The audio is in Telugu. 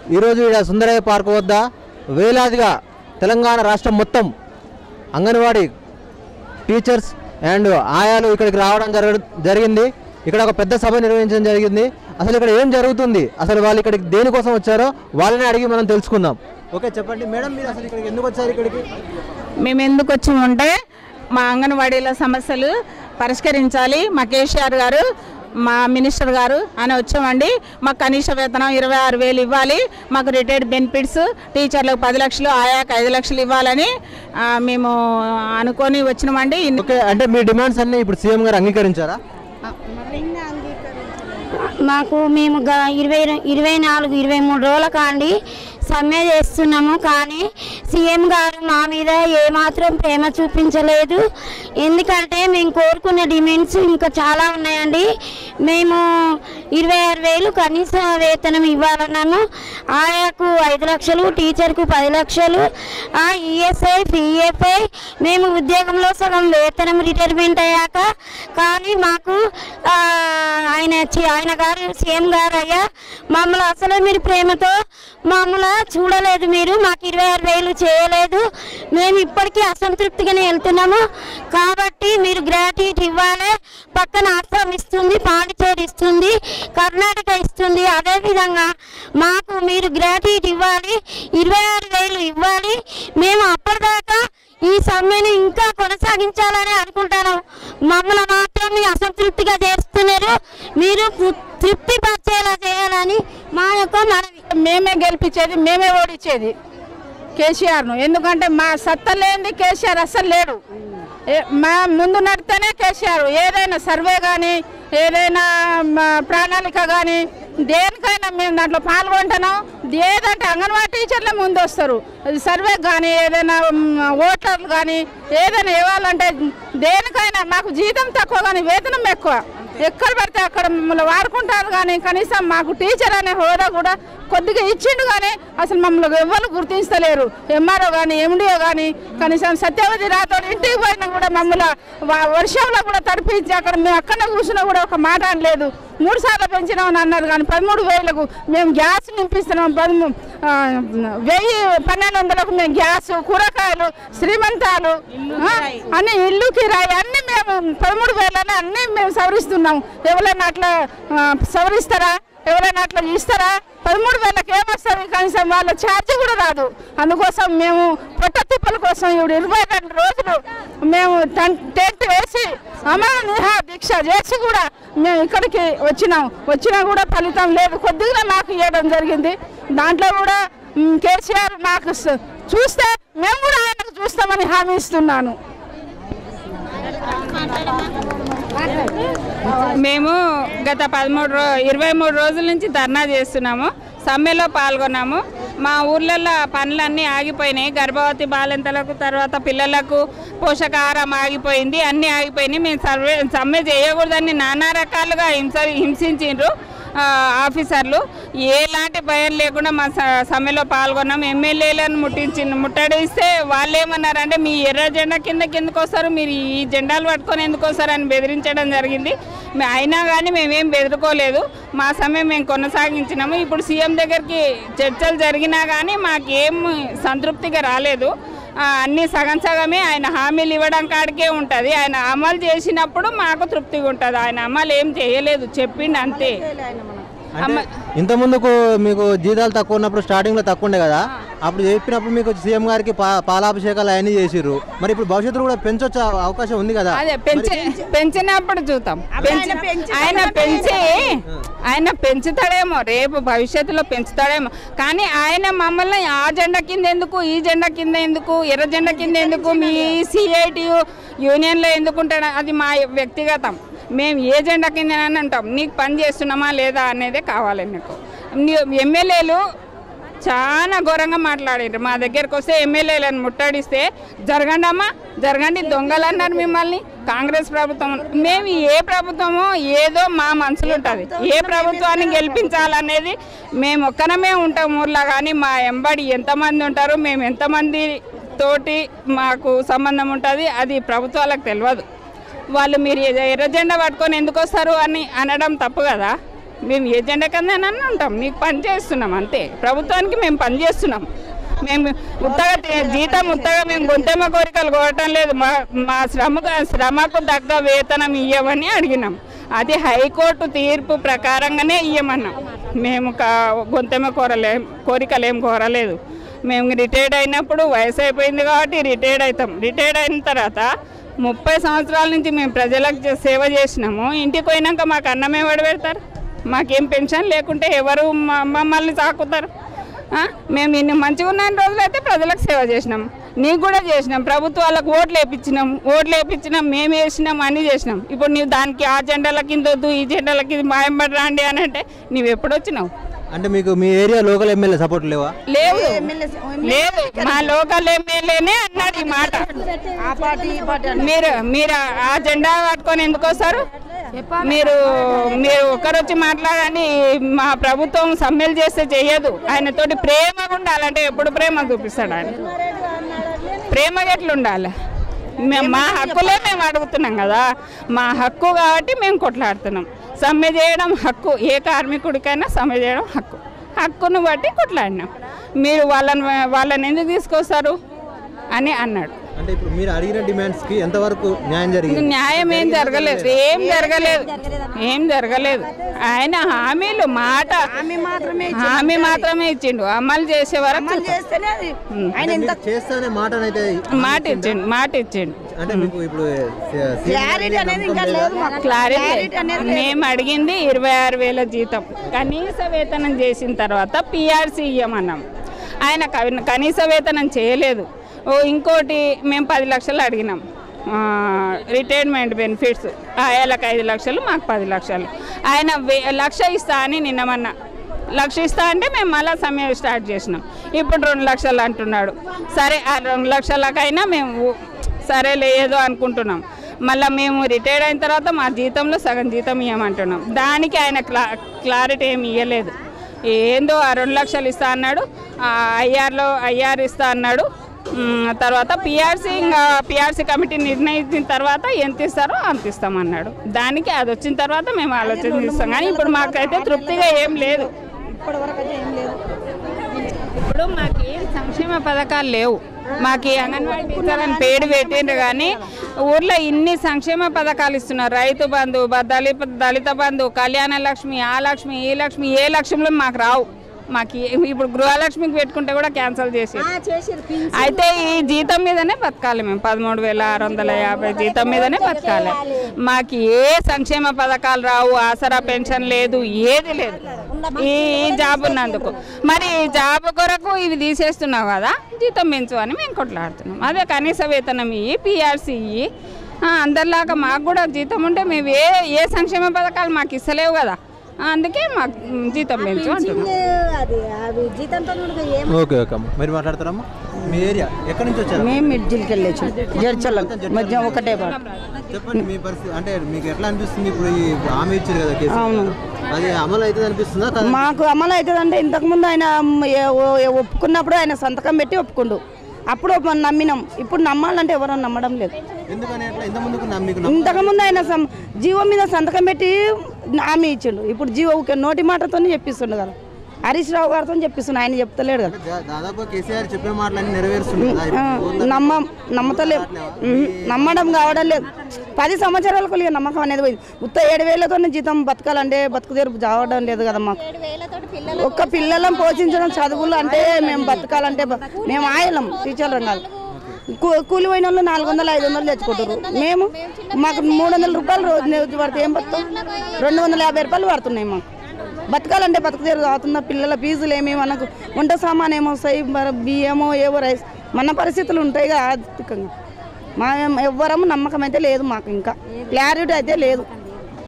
ఈరోజు ఇక్కడ సుందరయ్య పార్క్ వద్ద వేలాదిగా తెలంగాణ రాష్ట్రం మొత్తం అంగన్వాడీ టీచర్స్ అండ్ ఆయాలు ఇక్కడికి రావడం జరగ జరిగింది ఇక్కడ ఒక పెద్ద సభ నిర్వహించడం జరిగింది అసలు ఇక్కడ ఏం జరుగుతుంది అసలు వాళ్ళు ఇక్కడికి దేనికోసం వచ్చారో వాళ్ళని అడిగి మనం తెలుసుకుందాం ఓకే చెప్పండి మేడం మీరు అసలు ఇక్కడికి ఎందుకు వచ్చారు ఇక్కడికి మేము ఎందుకు వచ్చామంటే మా అంగన్వాడీల సమస్యలు పరిష్కరించాలి మా కేసీఆర్ గారు మా మినిస్టర్ గారు అని వచ్చామండి మాకు కనీస వేతనం ఇరవై ఆరు వేలు ఇవ్వాలి మాకు రిటైర్డ్ బెనిఫిట్స్ టీచర్లకు పది లక్షలు ఆయాకు ఐదు లక్షలు ఇవ్వాలని ఆ, మేము అనుకొని వచ్చినామండి ఇన్ని- ఓకే అంటే మీ డిమాండ్స్ అన్ని ఇప్పుడు సీఎం గారు అంగీకరించారా మాకు మేము గ- ఇరవై ఇరవై నాలుగు ఇరవై మూడు రోజుల కాండి సమ్మె చేస్తున్నాము కానీ సీఎం గారు మా మీద ఏమాత్రం ప్రేమ చూపించలేదు ఎందుకంటే మేము కోరుకున్న డిమాండ్స్ ఇంకా చాలా ఉన్నాయండి మేము ఇరవై ఆరు వేలు కనీస వేతనం ఇవ్వాలన్నాము ఆయాకు ఐదు లక్షలు టీచర్కు పది లక్షలు ఆ ఈఎస్ఐ పిఎఫ్ఐ మేము ఉద్యోగంలో సగం వేతనం రిటైర్మెంట్ అయ్యాక కానీ మాకు ఆ, ఆయన చి- ఆయన గారు సీఎం గారు అయ్యా మమ్మల్ని అసలు మీరు ప్రేమతో మమ్మల్ని చూడలేదు మీరు మాకు ఇరవై ఆరు వేలు చేయలేదు మేము ఇప్పటికీ అసంతృప్తిగానే వెళ్తున్నాము కాబట్టి మీరు గ్రాట్యుటీ ఇవ్వాలి పక్కన అస్సాం ఇస్తుంది పాండిచేరి ఇస్తుంది కర్ణాటక ఇస్తుంది అదేవిధంగా మాకు మీరు గ్రాట్యుటీ ఇవ్వాలి ఇరవై ఆరు వేలు ఇవ్వాలి మేము అప్పటిదాకా ఈ సమ్మెను ఇంకా కొనసాగించాలని అనుకుంటాను మమ్మల్ని మాత్రం మీరు అసంతృప్తిగా చేస్తున్నారు మీరు తృ- తృప్తి పరిచేలా చేయాలని మా యొక్క మనవి మేమే గెలిపించేది మేమే ఓడించేది కేసీఆర్ను ఎందుకంటే మా సత్త లేనిది కేసీఆర్ అస్సలు లేడు ఏ- మా ముందు నడితేనే కేసీఆర్ ఏదైనా సర్వే కానీ ఏదైనా మా ప్రణాళిక కానీ దేనికైనా మేము దాంట్లో పాల్గొంటున్నాం ఏదంటే అంగన్వాడీ టీచర్లే ముందు వస్తారు అది సర్వే కానీ ఏదైనా మ్, ఓటర్లు కానీ ఏదైనా ఇవ్వాలంటే దేనికైనా మాకు జీతం తక్కువ కానీ వేతనం ఎక్కువ ఎక్కడ పడితే అక్కడ మమ్మల్ని వాడుకుంటారు కానీ కనీసం మాకు టీచర్ అనే హోదా కూడా కొద్దిగా ఇచ్చిండు కానీ అసలు మమ్మల్ని ఎవ్వరు గుర్తించలేరు ఎంఆర్ఓ కానీ ఎండిఓ కానీ కనీసం సత్యవతి రాతోడు ఇంటికి పోయినా కూడా మమ్మల్ని వ- వర్షంలో కూడా తడిపించి అక్కడ మేము అక్కడ కూర్చున్నా కూడా ఒక మాట అనలేదు మూడు సార్లు పెంచినామని అన్నారు కానీ పదమూడు వేలకు మేము గ్యాస్ నింపిస్తున్నాం పదమూ ఆ, వెయ్యి పన్నెండు వందలకు మేము గ్యాస్ కూరగాయలు శ్రీమంతాలు ఆ, అన్ని ఇల్లు కిరాయి అన్ని మేము పదమూడు వేలని అన్ని మేము సవరిస్తున్నాం ఎవరైనా అట్లా ఆ, సవరిస్తారా ఎవరైనా అట్లా ఇస్తారా పదమూడు వేలకు ఏమొస్తుంది కనీసం వాళ్ళ ఛార్జ్ కూడా రాదు అందుకోసం మేము పొట్ట తిప్పల కోసం ఇప్పుడు ఇరవై రెండు రోజులు మేము టెన్- టెంట్ వేసి అమర నిహా దీక్ష చేసి కూడా మేము ఇక్కడికి వచ్చినాం వచ్చినా కూడా ఫలితం లేదు కొద్దిగా మాకు ఇవ్వడం జరిగింది దాంట్లో కూడా మ్, కేసీఆర్ మాకు స- చూస్తే మేము కూడా ఆయనకు చూస్తామని హామీ ఇస్తున్నాను మేము గత పదమూడు రో ఇరవై మూడు రోజుల నుంచి ధర్నా చేస్తున్నాము సమ్మెలో పాల్గొన్నాము మా ఊర్లలో పనులన్నీ ఆగిపోయినాయి గర్భవతి బాలింతలకు తర్వాత పిల్లలకు పోషకాహారం ఆగిపోయింది అన్నీ ఆగిపోయినాయి మేము సర్వే సమ్మె చేయకూడదని నానా రకాలుగా హింస హింసించిండ్రు ఆ, ఆఫీసర్లు ఎలాంటి భయం లేకుండా మా స- సమ్మెలో పాల్గొన్నాం ఎమ్మెల్యేలను ముట్టించి ముట్టడిస్తే వాళ్ళు ఏమన్నారంటే మీ ఎర్ర జెండా కిందకి ఎందుకు వస్తారు మీరు ఈ జెండాలు పట్టుకొని ఎందుకు వస్తారని బెదిరించడం జరిగింది మే- అయినా కానీ మేమేం బెదిరుకోలేదు మా సమ్మె మేము కొనసాగించినాము ఇప్పుడు సీఎం దగ్గరికి చర్చలు జరిగినా కానీ మాకేం సంతృప్తిగా రాలేదు ఆ, అన్నీ సగం సగమే ఆయన హామీలు ఇవ్వడం కాడికే ఉంటుంది ఆయన అమలు చేసినప్పుడు మాకు తృప్తిగా ఉంటుంది ఆయన అమలు ఏం చేయలేదు చెప్పిండు అంతే అంటే ఇంత ముందుకు మీకు జీతాలు తక్కువ ఉన్నప్పుడు స్టార్టింగ్ లో తక్కువ ఉండే కదా అప్పుడు చెప్పినప్పుడు మీకు సీఎం గారికి పా- పాలాభిషేకాలు అవన్నీ చేసిర్రు మరి ఇప్పుడు భవిష్యత్తులో కూడా పెంచొచ్చే అవకాశం ఉంది కదా అదే పెంచి పెంచినప్పుడు చూద్దాం పెంచి ఆయన పెంచి ఆయన పెంచుతాడేమో రేపు భవిష్యత్తులో పెంచుతాడేమో కానీ ఆయన మమ్మల్ని ఆ జెండా కింద ఎందుకు ఈ జెండా కింద ఎందుకు ఎర్ర జెండా కింద ఎందుకు మీ సిఐటి యూనియన్లో ఎందుకు ఉంటాడు అది మా వ్యక్తిగతం మేము ఏ జెండా కింద అంటాం నీకు పని చేస్తున్నామా లేదా అనేదే కావాలి నీకు నీ- ఎమ్మెల్యేలు చాలా ఘోరంగా మాట్లాడారు మా దగ్గరకు వస్తే ఎమ్మెల్యేలను ముట్టడిస్తే జరగండి అమ్మా జరగండి దొంగలు అన్నారు మిమ్మల్ని కాంగ్రెస్ ప్రభుత్వం మేము ఏ ప్రభుత్వమో ఏదో మా మనసులో ఉంటుంది ఏ ప్రభుత్వాన్ని గెలిపించాలనేది మేము ఒక్కనమే ఉంటాం ఊర్లో కానీ మా ఎంబడి ఎంతమంది ఉంటారు మేము ఎంతమంది తోటి మాకు సంబంధం ఉంటుంది అది ప్రభుత్వాలకు తెలియదు వాళ్ళు మీరు ఎర్ర జెండా పట్టుకొని ఎందుకు వస్తారు అని అనడం తప్పు కదా మేము ఏ జెండా కింద ఉంటాం నీకు పని చేస్తున్నాం అంతే ప్రభుత్వానికి మేము పని చేస్తున్నాం మేము ఉత్తగా తి- జీతం ఉత్తగా మేము గొంతెమ్మ కోరికలు కోరటం లేదు మా మా శ్రమకు శ్రమకు తగ్గ వేతనం ఇవ్వమని అడిగినాం అది హైకోర్టు తీర్పు ప్రకారంగానే ఇవ్వమన్నాం మేము కా గొంతెమ్మ కోరలే కోరికలు ఏం కోరలేదు మేము రిటైర్డ్ అయినప్పుడు వయసు అయిపోయింది కాబట్టి రిటైర్డ్ అవుతాం రిటైర్డ్ అయిన తర్వాత ముప్పై సంవత్సరాల నుంచి మేము ప్రజలకు చే- సేవ చేసినాము ఇంటికి పోయినాక మాకు అన్నం ఎవడు పెడతారు మాకేం పెన్షన్ లేకుంటే ఎవరు మ- మమ్మల్ని సాకుతారు ఆ? మేము ఇన్ని మంచిగా ఉన్న రోజులు అయితే ప్రజలకు సేవ చేసినాం నీకు కూడా చేసినాం ప్రభుత్వాలకు ఓట్లు వేయించినాం ఓట్లు వేయించినాం మేము వేసినాం అన్నీ చేసినాం ఇప్పుడు నీవు దానికి ఆ జెండాల కింద వద్దు ఈ జెండాల కింద మాయంబడి రాండి అని అంటే నువ్వు ఎప్పుడు వచ్చినావు అంటే మీకు మీ ఏరియా లోకల్ ఎమ్మెల్యే సపోర్ట్ లేవా లేవు లేదు మా లోకల్ ఎమ్మెల్యేనే అన్నాడు ఈ మాట మీరు మీరు ఆ జెండా పట్టుకొని ఎందుకు వస్తారు మీరు మీరు ఒకరొచ్చి మాట్లాడండి మా ప్రభుత్వం సమ్మెలు చేస్తే చెయ్యదు ఆయనతోటి ప్రేమగా ఉండాలంటే ఎప్పుడు ప్రేమ చూపిస్తాడు ఆయన ప్రేమగా ఎట్లుండాలి మేము మా హక్కులే మేము అడుగుతున్నాం కదా మా హక్కు కాబట్టి మేము కొట్లాడుతున్నాం సమ్మె చేయడం హక్కు ఏ కార్మికుడికైనా సమ్మె చేయడం హక్కు హక్కును బట్టి కొట్లాడినాం మీరు వాళ్ళని వాళ్ళని ఎందుకు తీసుకొస్తారు అని అన్నాడు అంటే ఇప్పుడు మీరు అడిగిన డిమాండ్స్ కి ఎంతవరకు న్యాయం ఇది జరిగింది న్యాయం ఏం జరగలేదు ఏం జరగలేదు ఏం జరగలేదు ఆయన హామీలు మాట ఆమె మాత్రమే హామీ మాత్రమే ఇచ్చిండు అమలు చేసే వరకు అమలు చేస్తేనే అది ఆయన అంటే ఇంత మీరు చేస్తానే మాటనైతే మాట ఇచ్చిండు మాట ఇచ్చిండు అంటే మీకు ఇప్పుడు సీఎం క్లారిటీ అనేది ఇంకా లేదు మాకు క్లారిటీ క్లారిటీ అనేది లేదు. మేము అడిగింది ఇరవై ఆరు వేల జీతం కనీస వేతనం చేసిన తర్వాత పిఆర్సీ ఇవ్వమన్నాం ఆయన కవి- కనీస వేతనం చేయలేదు ఓ ఇంకోటి మేము పది లక్షలు అడిగినాం ఆ, రిటైర్మెంట్ బెనిఫిట్స్ ఆయనకు ఐదు లక్షలు మాకు పది లక్షలు ఆయన వే- లక్ష ఇస్తా అని నిన్నమన్నా లక్ష ఇస్తా అంటే మేము మళ్ళీ సమయం స్టార్ట్ చేసినాం ఇప్పుడు రెండు లక్షలు అంటున్నాడు సరే ఆ రెండు లక్షలకైనా మేము ఊ- సరే లేదు అనుకుంటున్నాం మళ్ళీ మేము రిటైర్డ్ అయిన తర్వాత మా జీతంలో సగం జీతం ఇవ్వమంటున్నాం దానికి ఆయన క్లా క్లారిటీ ఏమి ఇవ్వలేదు ఏందో ఆ రెండు లక్షలు ఇస్తా అన్నాడు ఆ ఐఆర్లో ఐఆర్ ఇస్తా అన్నాడు ఉమ్, తర్వాత పిఆర్సీ ఇంకా పిఆర్సీ కమిటీ నిర్ణయించిన తర్వాత ఎంత ఇస్తారో అంత ఇస్తామన్నాడు దానికి అది వచ్చిన తర్వాత మేము ఆలోచన చేస్తాం కానీ ఇప్పుడు మాకైతే తృప్తిగా ఏం లేదు ఇప్పుడు మాకు ఏం సంక్షేమ పథకాలు లేవు మాకు ఈ అంగన్వాడీ టీచర్ అని పేరు పెట్టిండ్రు కానీ ఊర్లో ఇన్ని సంక్షేమ పథకాలు ఇస్తున్నారు రైతు బంధు బ- దళిత దళిత బంధు కళ్యాణ లక్ష్మి ఆ లక్ష్మి ఈ లక్ష్మి ఏ లక్ష్మిలో మాకు రావు మాకు ఏ- ఇప్పుడు గృహలక్ష్మికి పెట్టుకుంటే కూడా క్యాన్సిల్ చేసి అయితే ఈ జీతం మీదనే బతకాలి మేము పదమూడు వేల ఆరు వందల యాభై జీతం మీదనే బతకాలి మాకు ఏ సంక్షేమ పథకాలు రావు ఆసరా పెన్షన్ లేదు ఏది లేదు ఈ ఈ జాబ్ ఉన్నందుకు మరి ఈ జాబ్ కొరకు ఇవి తీసేస్తున్నావు కదా జీతం పెంచు అని మేము కొట్లాడుతున్నాం అదే కనీస వేతనం ఇయ్యి పిఆర్సీ ఇయ్యి ఆ, అందరిలాగా మాకు కూడా జీతం ఉంటే మేము ఏ ఏ సంక్షేమ పథకాలు మాకు ఇస్తలేవు కదా అందుకే మాకు మ్, జీతం పెంచు అంటున్నాం అది అవి జీతంతో ఏం ఓకే ఓకే అమ్మ మీరు మాట్లాడతారమ్మా మీ ఏరియా ఎక్కడి నుంచి వచ్చారు మేము మిర్జిల్కి వెళ్ళొచ్చు జడ్చల్ల మధ్య ఒకటే పాట చెప్పండి మీ పరిస్థితి అంటే మీకు ఎట్లా అనిపిస్తుంది ఇప్పుడు ఈ హామీ ఇచ్చారు కదా కేసీఆర్ గారు. అది అమలు అయితే అనిపిస్తుందా కదా మాకు అమలు అవుతుందంటే ఇంతకుముందు ఆయన ఏ- ఓ- ఏ- ఒప్పుకున్నప్పుడు ఆయన సంతకం పెట్టి ఒప్పుకుండు అప్పుడు మనం నమ్మినాం ఇప్పుడు నమ్మాలంటే ఎవరో నమ్మడం లేదు ఎందుకని అట్లా ఇంత ముందుకు నా- మీకు నమ్మకం ఇంతకుముందు ఆయన సం- జీవో మీద సంతకం పెట్టి హామీ ఇచ్చిండు ఇప్పుడు జీవో ఊరికే నోటి మాటతో చెప్పిస్తుండు కదా హరీష్ రావు గారితో చెప్పిస్తుండు ఆయన చెప్తలేడు కదా దా- దాదాపు కేసీఆర్ చెప్పే మాటలన్నీ నెరవేరుస్తుంది కదా ఆ, ఇప్పుడు నమ్మ నమ్మతలేం ఉహు, నమ్మడం కావడం లేదు పది సంవత్సరాలకు ఇక నమ్మకం అనేది పోయింది ఉత్త ఏడు వేలతో జీతం బతకాలంటే బతుకు తెరుపు చావడం లేదు కదా మాకు ఒక్క పిల్లలను పోషించడం చదువులు అంటే మేము బతకాలంటే బ- మేము ఆయలం టీచర్లం కాదు కూ- కూలి పోయిన వాళ్ళు నాలుగు వందలు ఐదు వందలు తెచ్చుకుంటారు మేము మాకు మూడు వందల రూపాయలు రోజు రోజు పడితే ఏం బతాం రెండు వందల యాభై రూపాయలు పడుతున్నాయి మాకు బతకాలంటే బతుకు తెరు అవుతున్న పిల్లల ఫీజులు ఏమి మనకు వంట సామాన్ ఏమొస్తాయి మరి బియ్యమో ఏవో రైస్ మన పరిస్థితులు ఉంటాయి కదా ఆర్థికంగా మా ఎవ్వరము నమ్మకం అయితే లేదు మాకు ఇంకా క్లారిటీ అయితే లేదు